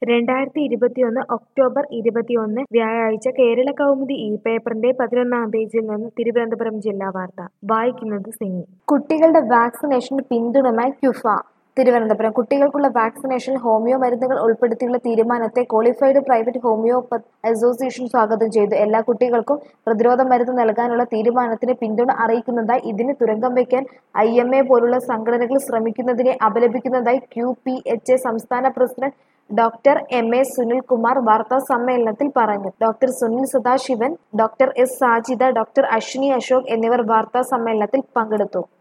രണ്ടായിരത്തി ഇരുപത്തിയൊന്ന് ഒക്ടോബർ ഇരുപത്തിയൊന്ന് വ്യാഴാഴ്ച കേരള കൗമുദി ഈ പേപ്പറിന്റെ പതിനൊന്നാം പേജിൽ നിന്ന് തിരുവനന്തപുരം ജില്ലാ വാർത്ത വായിക്കുന്നത് സിനി കുട്ടികളുടെ വാക്സിനേഷൻ പിന്തുണമായി ക്യുഫ തിരുവനന്തപുരം കുട്ടികൾക്കുള്ള വാക്സിനേഷൻ ഹോമിയോ മരുന്നുകൾ ഉൾപ്പെടുത്തിയുള്ള തീരുമാനത്തെ ക്വാളിഫൈഡ് പ്രൈവറ്റ് ഹോമിയോപ്പത്ത് അസോസിയേഷൻ സ്വാഗതം ചെയ്തു എല്ലാ കുട്ടികൾക്കും പ്രതിരോധ മരുന്ന് നൽകാനുള്ള തീരുമാനത്തിന് പിന്തുണ അറിയിക്കുന്നതായി ഇതിന് തുരങ്കം വയ്ക്കാൻ ഐ എം എ പോലുള്ള സംഘടനകൾ ശ്രമിക്കുന്നതിനെ അപലപിക്കുന്നതായി ക്യു പി എച്ച് എ സംസ്ഥാന president doctor M A Sunilkumar വാർത്താ സമ്മേളനത്തിൽ പറഞ്ഞു doctor Sunil Sadasivan doctor S Sajida doctor Ashwini Ashok എന്നിവർ വാർത്താ സമ്മേളനത്തിൽ പങ്കെടുത്തു